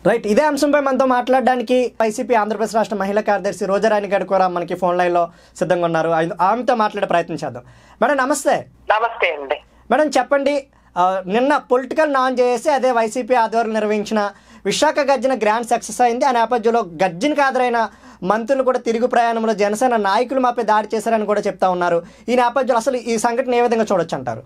Right ఇదే అంశంపై మనతో మాట్లాడడానికి వైసీపీ ఆంధ్రప్రదేశ్ రాష్ట్ర మహిళా కార్యదర్శి రోజారాణి గారు కూడా మనకి ఫోన్ లైన్లో సిద్ధంగా ఉన్నారు ఆమె- ఆమెతో మాట్లాడే ప్రయత్నం చేద్దాం మేడం నమస్తే నమస్తే అండి మేడం చెప్పండి ఆ, నిన్న పొలిటికల్ నాన్ చేసి అదే వైసీపీ ఆధ్వర్యంలో నిర్వహించిన విశాఖ గర్జన గ్రాండ్ సక్సెస్ అయింది ఆ నేపథ్యంలో గర్జనకు హాజరైన మంత్రులు కూడా తిరుగు ప్రయాణంలో జనసేన నాయకులు మాపై దాడి చేశారని కూడా చెప్తా ఉన్నారు ఈ నేపథ్యంలో అసలు ఈ సంఘటన ఏ విధంగా చూడొచ్చు అంటారు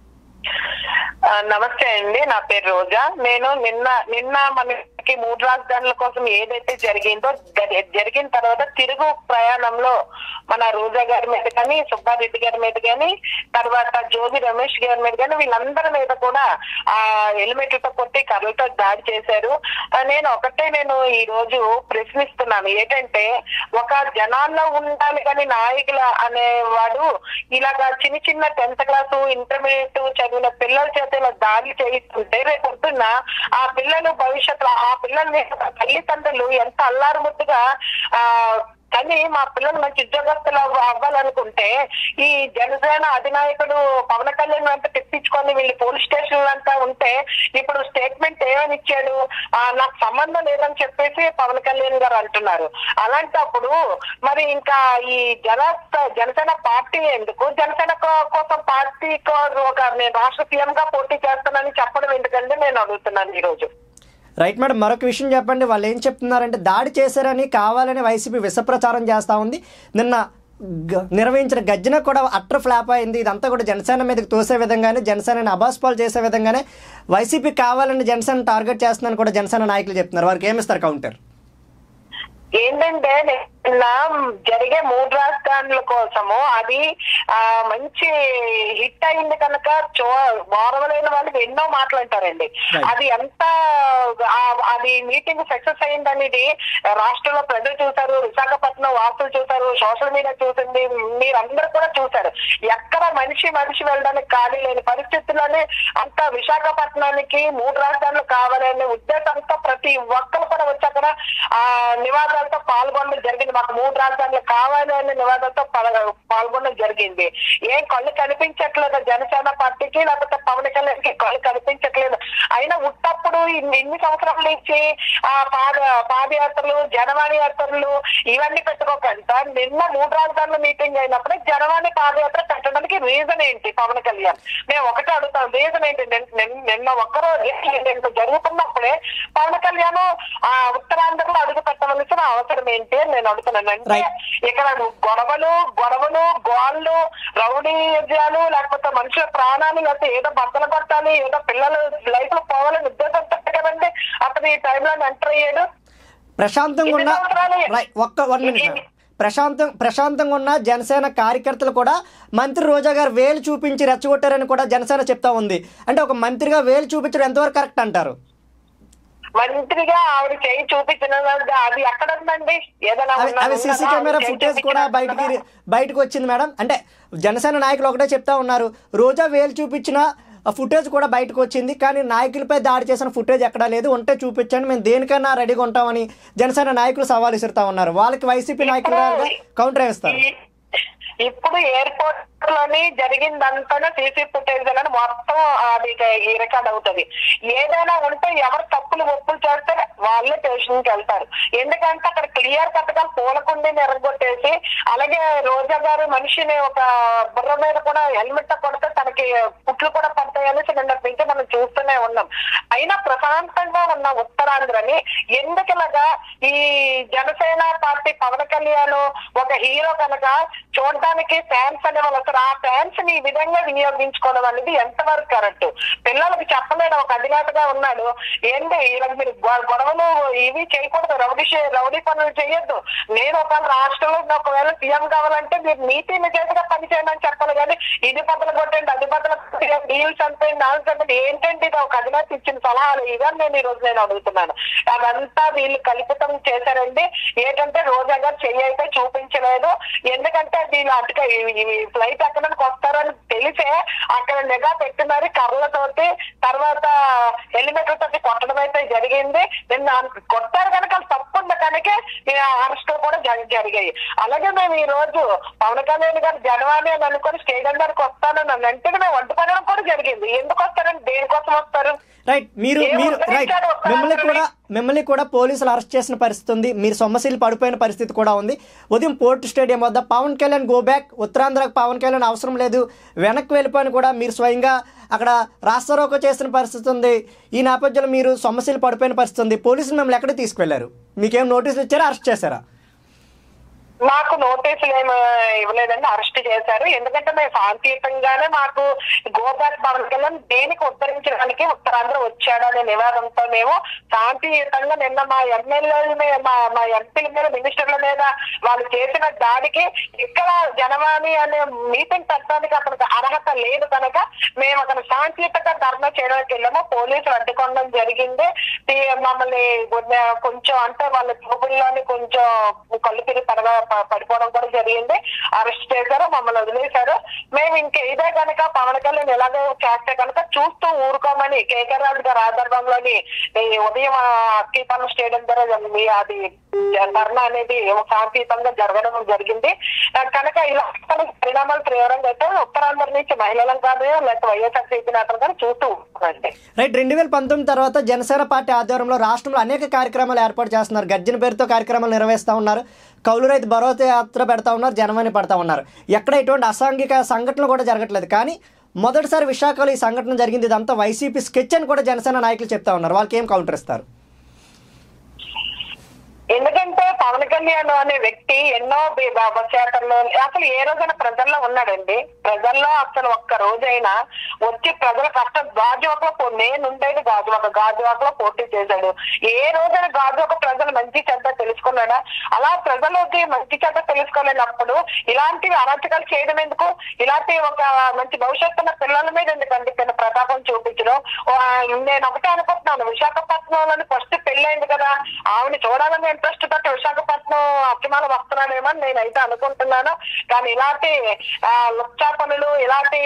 ఆ, నమస్తే అండి నా పేరు రోజా నేను నిన్న నిన్న మనకి మూడు రాజధానుల కోసం ఏదైతే జరిగిందో జరి- జరిగిన తర్వాత తిరుగు ప్రయాణంలో మన రోజా గారి మీద కానీ సుబ్బారెడ్డి గారి మీద కానీ తర్వాత జోగి రమేష్ గారి మీద కానీ వీళ్ళందరి మీద కూడా ఆ హెల్మెట్లతో కొట్టి కర్రలతో దాడి చేశారు ఆ, నేను ఒకటే నేను ఈ రోజు ప్రశ్నిస్తున్నాను ఏంటంటే ఒక జనాల్లో ఉండాలి కానీ నాయకుల అనేవాడు ఇలాగా చిన్న చిన్న టెన్త్ క్లాసు ఇంటర్మీడియట్ చదివిన పిల్లల చేత ఇలా దాడి చేయిస్తుంటే రేపు పొద్దున్న ఆ పిల్లలు భవిష్యత్తులో ఆ పిల్లల్ని తల్లిదండ్రులు ఎంత అల్లారుముద్దుగా ఆ కానీ మా పిల్లలు మంచి ఉద్యోగస్తులు అవ్వ- అవ్వాలనుకుంటే ఈ జనసేన అధినాయకుడు పవన్ కళ్యాణ్ అంతా తెప్పించుకొని వీళ్ళు పోలీస్ స్టేషన్ అంతా ఉంటే ఇప్పుడు స్టేట్మెంట్ ఏమని ఇచ్చాడు ఆ, నాకు సంబంధం లేదని చెప్పేసి పవన్ కళ్యాణ్ గారు అంటున్నారు అలాంటప్పుడు మరి ఇంకా ఈ జన జనసేన పార్టీ ఎందుకు జనసేన కో- కోసం పార్టీ కో- ఒక నేను రాష్ట్ర సీఎం గా పోటీ చేస్తానని చెప్పడం ఎందుకంటే నేను అడుగుతున్నాను ఈ రోజు రైట్ మేడం మరొక విషయం చెప్పండి వాళ్ళు ఏం చెప్తున్నారంటే దాడి చేశారని కావాలని వైసీపీ విష ప్రచారం చేస్తూ ఉంది నిన్న గ- నిర్వహించిన గర్జన కూడా అట్ర ఫ్లాప్ అయింది ఇదంతా కూడా జనసేన మీదకి తోసే విధంగానే జనసేనని అబాస్పాలు చేసే విధంగానే వైసీపీ కావాలని జనసేన టార్గెట్ చేస్తుందని కూడా జనసేన నాయకులు చెప్తున్నారు వారికి ఏమిస్తారు కౌంటర్ ఏంటంటే నిన్న జరిగే మూడు రాజధానుల కోసము అది ఆ మంచి హిట్ అయింది కనుక చో వారవలేని వాళ్ళకి ఎన్నో మాట్లాడతారండి Right. అది ఎంత ఆ- అది మీటింగ్ సక్సెస్ అయిందనేది రాష్ట్రంలో ప్రజలు చూశారు విశాఖపట్నం వార్తలు చూశారు సోషల్ మీడియా చూసింది మీరందరూ కూడా చూశారు ఎక్కడ మనిషి మనిషి వెళ్ళడానికి ఖాళీ లేని పరిస్థితుల్లోనే అంత విశాఖపట్నానికి మూడు రాజధానులు కావాలనే ఉద్దేశంతో ప్రతి ఒక్కరు కూడా వచ్చి అక్కడ ఆ నివాదాలతో పాల్గొనడం జరిగింది మాకు మూడు రాజధానులు కావాలి అనే నివాదాలతో పాల్గొ- పాల్గొనడం జరిగింది ఏం కళ్ళు కనిపించట్లేదు జనసేన పార్టీకి లేకపోతే పవన్ కళ్యాణ్ కి కళ్ళు కనిపించట్లేదు అయినా ఉట్టప్పుడు ఇన్ని ఇన్ని సంవత్సరాల నుంచి ఆ పాద పాదయాత్రలు జనవాణి యాత్రలు ఇవన్నీ పెట్టుకోకుండా నిన్న మూడు రాజధానుల మీటింగ్ అయినప్పుడు జనవాణి పాదయాత్ర పెట్టడానికి రీజన్ ఏంటి పవన్ కళ్యాణ్ మేము ఒకటే అడుగుతాం రీజన్ ఏంటి నిన్న- నిన్న- నిన్న ఒక్కరోజు ఇంత జరుగుతున్నప్పుడే పవన్ కళ్యాణ్ ఆ ఉత్తరాంధ్రలో అడుగు పెట్టవలసిన అవసరం ఏంటి అని నేను అడుగుతున్నాను అంటే Right. ఇక్కడ గొడవలు గొడవలు గోళ్ళు రౌడీజాలు లేకపోతే మనుషుల ప్రాణాలు లేకపోతే ఏదో బద్దలు కొట్టాలి ఏదో పిల్లలు లైఫ్ లో పోవాలని ఉద్దేశంతో కదండి అతను ఈ టైంలో ఎంటర్ అయ్యాడు ప్రశాంతంగా ఉన్న ఎన్ని సంవత్సరాలు? రైట్ ఒక్క వన్ మినిట్ ఎన్ని- ప్రశాంతం ప్రశాంతంగా ఉన్న జనసేన కార్యకర్తలు కూడా మంత్రి రోజా గారు వేలు చూపించి రెచ్చగొట్టారని కూడా జనసేన చెప్తా ఉంది అంటే ఒక మంత్రిగా వేలు చూపించడం ఎంతవరకు కరెక్ట్ అంటారు మంత్రిగా ఆవిడ చేయి చూపించిన అది ఎక్కడ ఉందండి ఏదైనా అవి ఉందా? అవి ఉందా? సీసీ ఆవిడ కెమెరా చేయి ఫుటేజ్ కూడా చూపించినట్టు బయటికి ఉందా? బయటకు వచ్చింది మేడం అంటే జనసేన నాయకులు ఒకటే చెప్తా ఉన్నారు రోజా వేలు చూపించిన ఫుటేజ్ కూడా బయటకు వచ్చింది కానీ నాయకులపై దాడి చేసిన ఫుటేజ్ ఎక్కడా లేదు ఉంటే చూపించండి మేము దేనికైనా రెడీగా ఉంటామని జనసేన నాయకులు సవాల్ విసురుతా ఉన్నారు వాళ్ళకి వైసీపీ నాయకులు కౌంటర్ వేస్తారు ఈ- ఇప్పుడు ఎయిర్పోర్ట్ లోని జరిగిందంతా సీసీ ఫుటేజ్ అని మొత్తం అది ఈ రికార్డ్ అవుతుంది ఏదైనా ఉంటే ఎవరు తప్పులు ఒప్పులు చేస్తే వాళ్ళే స్టేషన్ కి వెళ్తారు ఎందుకంటే అక్కడ క్లియర్ కట్ గా పూలకుండీని ఎరగొట్టేసి అలాగే రోజా గారు మనిషిని ఒక బుర్ర మీద కూడా హెల్మెట్ కొడితే తనకి పుట్లు కూడా పడతాయనేసి నిన్నటి నుంచి మనం చూస్తూనే ఉన్నాం అయినా ప్రశాంతంగా ఉన్న ఉత్తరాంధ్రని ఎందుకలాగా ఈ జనసేన పార్టీ పవన్ కళ్యాణ్ ఒక హీరో కనుక చూడడానికి ఫ్యాన్స్ అనే వాళ్ళు వస్తారు ఆ ఫ్యాన్స్ ని ఈ విధంగా వినియోగించుకోవడం అనేది ఎంతవరకు కరెక్ట్ పిల్లలకి చెప్పలేడు ఒక అధినేతగా ఉన్నాడు ఏంటి ఇలా మీరు గొ- గొడవలు ఇవి చేయకూడదు రౌడీ చే- రౌడీ పనులు చేయొద్దు నేను ఒక రాష్ట్రంలో ఒకవేళ సీఎం కావాలంటే మీరు నీతి నిజేతగా పని చేయండి అని చెప్పాలి కానీ ఇది బద్దలు కొట్టండి అది బద్దలు కొట్టండి డీల్స్ చంపండి డాన్స్ చంపండి ఏంటంటే ఇది ఒక అధినేత ఇచ్చిన సలహాలు ఇవన్నీ నేను ఈ రోజు నేను అడుగుతున్నాను అదంతా వీళ్ళు కల్పితం చేశారండి ఏంటంటే రోజా గారు చెయ్యి అయితే చూపించలేదు ఎందుకంటే వీళ్ళు అటుక ఫ్లైట్ ఎక్కడానికి వస్తారని తెలిసే అక్కడ నిఘా పెట్టినారు కర్రలతోటి తర్వాత హెలిమెట్ల తోటి కొట్టడం అయితే జరిగింది నిన్న కొట్టారు కనుక వాళ్ళు తప్పు తప్పు ఉంది కనుక అరెస్ట్ కూడా జరి- జరిగాయి అలాగే మేము ఈ రోజు పవన్ కళ్యాణ్ గారు జనవాణి అని అనుకుని స్టేజ్ అందరికి వస్తాను నన్ను వెంటనే మేము వంట పడడం కూడా జరిగింది ఎందుకు వస్తారని దేనికోసం వస్తారు రైట్ మీరు ఏం మీరు రైట్ ఉద్ధరించారు ఒక్క మిమ్మల్ని రాత్రి? కూడా మిమ్మల్ని కూడా పోలీసులు అరెస్ట్ చేసిన పరిస్థితి ఉంది మీరు సొమ్మశీలు పడిపోయిన పరిస్థితి కూడా ఉంది ఉదయం పోర్ట్ స్టేడియం వద్ద పవన్ కళ్యాణ్ గో బ్యాక్ ఉత్తరాంధ్రకు పవన్ కళ్యాణ్ అవసరం లేదు వెనక్కి వెళ్ళిపోయిన కూడా మీరు స్వయంగా అక్కడ రాస్తారోకో చేసిన పరిస్థితి ఉంది ఈ నేపథ్యంలో మీరు సొమ్మశీలు పడిపోయిన పరిస్థితి ఉంది పోలీసులు మిమ్మల్ని ఎక్కడికి తీసుకువెళ్లారు మీకేం నోటీసులు ఇచ్చారా అరెస్ట్ చేశారా మాకు నోటీసులు ఏమి ఇవ్వలేదండి అరెస్ట్ చేశారు ఎందుకంటే మేము శాంతియుతంగానే మాకు గోబ్యాక్ పవన్ కళ్యాణ్ దేనికి ఉత్తరించడానికి ఉత్తరాంధ్ర వచ్చాడు అనే నివాదంతో మేము శాంతియుతంగా నిన్న మా ఎమ్మెల్యేల మీద మా మా ఎంపీల మీద మినిస్టర్ల మీద వాళ్ళు చేసిన దాడికి ఇక్కడ జనవాణి అనే మీటింగ్ పెట్టడానికి అతనికి అర్హత లేదు కనుక మేము అతను శాంతియుతంగా ధర్నా చేయడానికి వెళ్ళాము పోలీసులు అడ్డుకోవడం జరిగింది ఈ మమ్మల్ని కొద్ది- కొంచెం అంటే వాళ్ళ చూపుల్లోని కొంచెం కళ్ళు తిరిగి పడగా ప- పడిపోవడం కూడా జరిగింది అరెస్ట్ చేశారు మమ్మల్ని వదిలేశారు మేము ఇంక ఇదే కనుక పవన్ కళ్యాణ్ ఎలాగో చేస్తే కనుక చూస్తూ ఊరుకోమని కేకే రాజు గారి ఆధారంలోని ఈ ఉదయం అక్కీపాలెం స్టేడియం దగ్గర మీ అది ధర్నా అనేది శాంతియుతంగా జరగడం జరిగింది ఆ, కనుక ఇలా పరిణామాలు తీవ్రంగా అయితే ఉత్తరాంధ్ర నుంచి మహిళలను కాదు లేకపోతే వైఎస్ఆర్ సీపీ నేతలు కానీ చూస్తూ ఊరుకోండి రైట్ రెండు వేల పంతొమ్మిది తర్వాత జనసేన పార్టీ ఆధ్వర్యంలో రాష్ట్రంలో అనేక కార్యక్రమాలు ఏర్పాటు చేస్తున్నారు గర్జన పేరుతో కార్యక్రమాలు నిర్వహిస్తూ ఉన్నారు కౌలు రైతు భరోసా యాత్ర పెడతా ఉన్నారు జనమని పడతా ఉన్నారు ఎక్కడ ఎటువంటి అసాంఘిక సంఘటనలు కూడా జరగట్లేదు కానీ మొదటిసారి విశాఖలో ఈ సంఘటన జరిగింది ఇదంతా వైసీపీ స్కెచ్ అని కూడా జనసేన నాయకులు చెప్తా ఉన్నారు వాళ్ళకి ఏం కౌంటర్ ఇస్తారు ఎందుకంటే పవన్ కళ్యాణ్ అనే వ్యక్తి ఎన్నో బి- బ- బస్ యాత్రలో అసలు ఏ రోజైనా ప్రజల్లో ఉన్నాడండి ప్రజల్లో అసలు ఒక్క రోజైనా వచ్చి ప్రజల కష్టం గాజువాకలో పో- నేను ఉండేది గాజువాక గాజువాకలో పోటీ చేశాడు ఏ రోజైనా గాజువాక ప్రజలు మంచి చెడ్డ తెలుసుకున్నాడా అలా ప్రజలకి మంచి చెడ్డ తెలుసుకోలేనప్పుడు ఇలాంటివి అరాచకాలు చేయడం ఎందుకు ఇలాంటి ఒక మంచి భవిష్యత్తు ఉన్న పిల్లల మీద ఎందుకండి తన ప్రతాపం చూపించడం ఓ, ఆ, నేను ఒకటే అనుకుంటున్నాను విశాఖపట్నంలోని ఫస్ట్ పెళ్ళైంది కదా ఆవిడ చూడాలని ఇంట్రెస్ట్ తోటి విశాఖపట్నం అభిమానం వస్తున్నాడేమో అని నేనైతే అనుకుంటున్నాను కానీ ఇలాంటి ఆ, లుచ్చా పనులు ఇలాంటి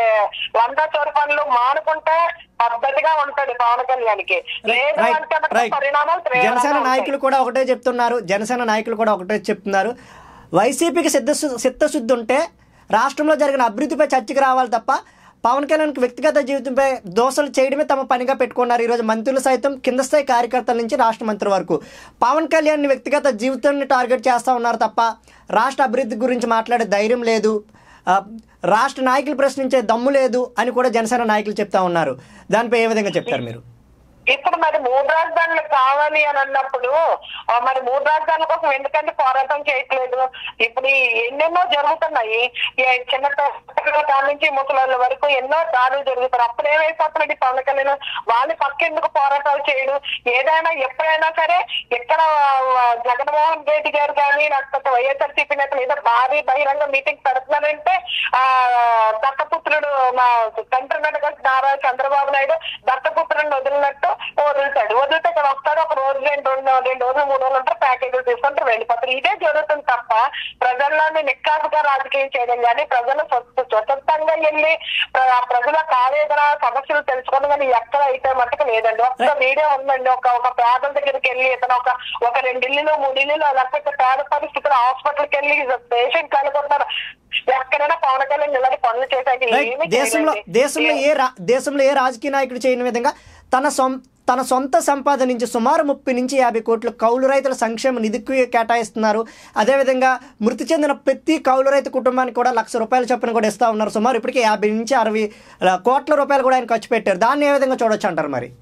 వంద చోరు పనులు మానుకుంటే పద్ధతిగా ఉంటాడు పవన్ కళ్యాణ్కి లేదు రైట్ అంటే మాత్రం రైట్ పరిణామాలు తీవ్రంగా జనసేన ఉంటాయి. నాయకులు కూడా ఒకటే చెప్తున్నారు జనసేన నాయకులు కూడా ఒకటే చెప్తున్నారు వైసీపీకి సిద్ధ సిద్ధశుద్ధి ఉంటే రాష్ట్రంలో జరిగిన అభివృద్ధిపై చర్చకు రావాలి తప్ప పవన్ కళ్యాణ్కి వ్యక్తిగత జీవితంపై దోషలు చేయడమే తమ పనిగా పెట్టుకున్నారు ఈరోజు మంత్రులు సైతం కింద స్థాయి కార్యకర్తల నుంచి రాష్ట్ర మంత్రి వరకు పవన్ కళ్యాణ్ని వ్యక్తిగత జీవితాన్ని టార్గెట్ చేస్తూ ఉన్నారు తప్ప రాష్ట్ర అభివృద్ధి గురించి మాట్లాడే ధైర్యం లేదు ఆ, రాష్ట్ర నాయకులు ప్రశ్నించే దమ్ము లేదు అని కూడా జనసేన నాయకులు చెప్తా ఉన్నారు దానిపై ఏ విధంగా చెప్తారు మీరు ఇప్పుడు మరి మూడు రాజధానులు కావాలి అని అన్నప్పుడు ఆ, మరి మూడు రాజధానుల కోసం ఎందుకంటే పోరాటం చేయట్లేదు ఇప్పుడు ఈ ఎన్నెన్నో జరుగుతున్నాయి ఈ చిన్న పిల్లల కాడ నుంచి ముసలాళ్ళ వరకు ఎన్నో దాడులు జరుగుతాయి అప్పుడు ఏమైపోతున్నాడు ఈ పవన్ కళ్యాణ్ వాళ్ళు పక్క ఎందుకు పోరాటాలు చేయడు ఏదైనా ఎప్పుడైనా సరే ఇక్కడ ఆ, జగన్మోహన్ రెడ్డి గారు కానీ లేకపోతే వైఎస్ఆర్సీపీ నేతలు ఏదో భారీ బహిరంగ మీటింగ్ పెడుతున్నారంటే ఆ దత్తపుత్రుడు మా తండ్రి నడక నారా చంద్రబాబు నాయుడు దత్తపుత్రుడిని వదిలినట్టు వదులుతాడు వదిలితే ఇక్కడ వస్తాడు ఒక రోజు రెండు రెండు రెండు రోజులు మూడు రోజులు ఉంటారు ప్యాకేజీలు తీసుకుంటారు వెళ్ళిపోతారు ఇదే జరుగుతుంది తప్ప ప్రజల్లోని నిక్కాసుగా రాజకీయం చేయడం కానీ ప్రజలు స్వ- స్వతంత్రంగా వెళ్ళి ప్ర- ప్రజల కాలేదన సమస్యలు తెలుసుకోవడం కానీ ఎక్కడ అయితే మట్టుకు లేదండి ఒక్క వీడియో ఉందండి ఒక ఒక పేదల దగ్గరికి వెళ్ళి ఇతను ఒక ఒక రెండు ఇల్లులు మూడు ఇల్లులు లేకపోతే పేద పరిస్థితులు హాస్పిటల్కి వెళ్ళి పేషెంట్ కలుగుతున్నారు ఎక్కడైనా పవన్ కళ్యాణ్ ఇలాంటి పనులు చేశాక రైట్ ఏమీ దేశంలో చేయలేదండి. దేశంలో ఏ రా దేశంలో ఏ రాజకీయ నాయకుడు చేయని విధంగా తన సొం తన సొంత సంపాదన నుంచి సుమారు ముప్పై నుంచి యాభై కోట్లు కౌలు రైతుల సంక్షేమ నిధికి కేటాయిస్తున్నారు అదేవిధంగా మృతి చెందిన ప్రతి కౌలు రైతు కుటుంబానికి కూడా లక్ష రూపాయల చొప్పున కూడా ఇస్తా ఉన్నారు సుమారు ఇప్పటికే యాభై నుంచి అరవై ఆ, కోట్ల రూపాయలు కూడా ఆయన ఖర్చు పెట్టారు దాన్ని ఏ విధంగా చూడొచ్చు అంటారు మరి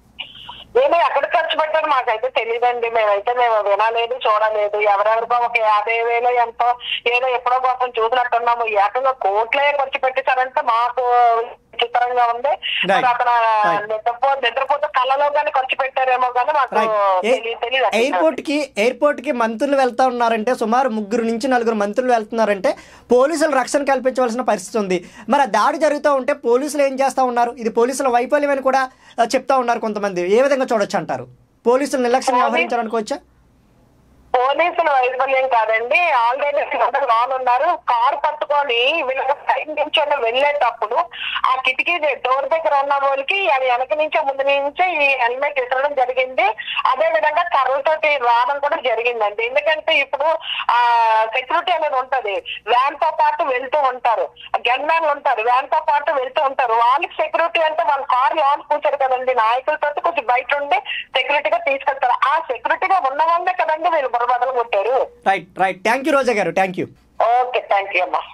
నేను ఎక్కడ ఖర్చు పెట్టారు మాకైతే తెలియదండి మేమైతే మేము వినలేదు చూడలేదు ఎవరెవరికో ఒక యాభై వేలు ఎంతో ఏదో ఎప్పుడో కోసం చూసినట్టున్నాము ఏకంగా కోట్లే ఖర్చు పెట్టేశారంటే మాకు చిత్రంగా ఉంది మరి Right. అక్కడ Right. నిద్రపో నిద్రపోతే కళ్ళలో కానీ ఖర్చు పెట్టారేమో కానీ మాకు రైట్ తెలియదు తెలియదు ఎయిర్పోర్ట్ కి ఎయిర్పోర్ట్ కి మంత్రులు వెళ్తా ఉన్నారంటే సుమారు ముగ్గురు నుంచి నలుగురు మంత్రులు వెళ్తున్నారంటే పోలీసులు రక్షణ కల్పించవలసిన పరిస్థితి ఉంది మరి ఆ దాడి జరుగుతూ ఉంటే పోలీసులు ఏం చేస్తా ఉన్నారు ఇది పోలీసుల వైఫల్యం అని కూడా ఆ, చెప్తా ఉన్నారు కొంతమంది ఏ విధంగా చూడొచ్చు అంటారు పోలీసులు నిర్లక్ష్యం వ్యవహరించారు అనుకోవచ్చా పోలీసుల వైఫల్యం కాదండి ఆల్రెడీ అందరు లోన్ ఉన్నారు కారు పట్టుకొని వీళ్ళకి సైడ్ నుంచి ఉన్న వెళ్ళేటప్పుడు ఆ కిటికీ డోర్ దగ్గర ఉన్న వాళ్ళకి అది వెనక నుంచే ముందు నుంచే ఈ హెల్మెట్ ఇసరడం జరిగింది అదే విధంగా కర్రలతోటి రావడం కూడా జరిగిందండి ఎందుకంటే ఇప్పుడు ఆ సెక్యూరిటీ అనేది ఉంటది వ్యాన్ తో పాటు వెళ్తూ ఉంటారు గన్ మ్యాన్లు ఉంటారు వ్యాన్ తో పాటు వెళ్తూ ఉంటారు వాళ్ళకి సెక్యూరిటీ అంటే వాళ్ళ కార్ లోన్ కూర్చారు కదండి నాయకులతో కొంచెం బయట ఉండి సెక్యూరిటీగా తీసుకెళ్తారు ఆ సెక్యూరిటీగా ఉన్న వాళ్ళే కదండి వీళ్ళు బుర్రబదలు కొట్టారు right right thank you Roja garu thank you okay thank you అమ్మా